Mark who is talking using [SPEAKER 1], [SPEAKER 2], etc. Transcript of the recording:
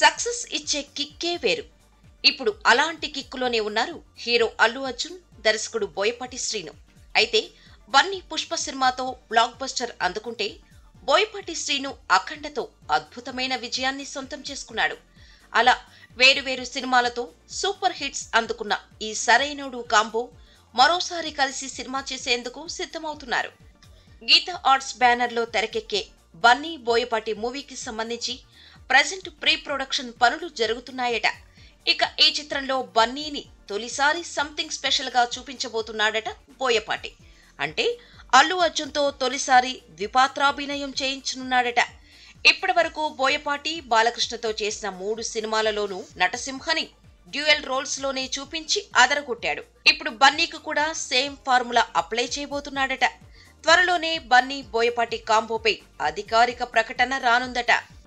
[SPEAKER 1] success ఇచ్చే కిక్కే వేరు ఇప్పుడు అలాంటి కిక్కులోనే ఉన్నారు హీరో అల్లు అర్జున్ దర్శకుడు బోయపాటి శ్రీను అయితే బన్నీ పుష్ప సినిమాతో బ్లాక్ బస్టర్ అందుకుంటే బోయపాటి శ్రీను అఖండతో అద్భుతమైన విజయాన్ని సొంతం చేసుకున్నాడు అలా వేరువేరు సినిమాలతో సూపర్ హిట్స్ అందుకున్న ఈ సరైనోడు కాంబో మరోసారి కలిసి సినిమా చేసేందుకు సిద్ధమవుతున్నారు గీతా ఆర్ట్స్ బ్యానర్లో తెరకెక్కే బన్నీ బోయపాటి మూవీకి సంబంధించి ప్రజెంట్ ప్రీ ప్రొడక్షన్ పనులు జరుగుతున్నాయట ఇక ఈ చిత్రంలో బన్నీని తొలిసారి సంథింగ్ స్పెషల్ గా చూపించబోతున్నాడట బోయపాటి అంటే అల్లు అర్జున్తో తొలిసారి ద్విపాత్రాభినయం చేయించనున్నాడట ఇప్పటి వరకు బోయపాటి బాలకృష్ణతో చేసిన మూడు సినిమాలలోనూ నటసింహని డ్యూయల్ రోల్స్ లోనే చూపించి అదరగొట్టాడు ఇప్పుడు బన్నీకి కూడా సేమ్ ఫార్ములా అప్లై చేయబోతున్నాడట త్వరలోనే బన్నీ బోయపాటి కాంబోపై అధికారిక ప్రకటన రానుందట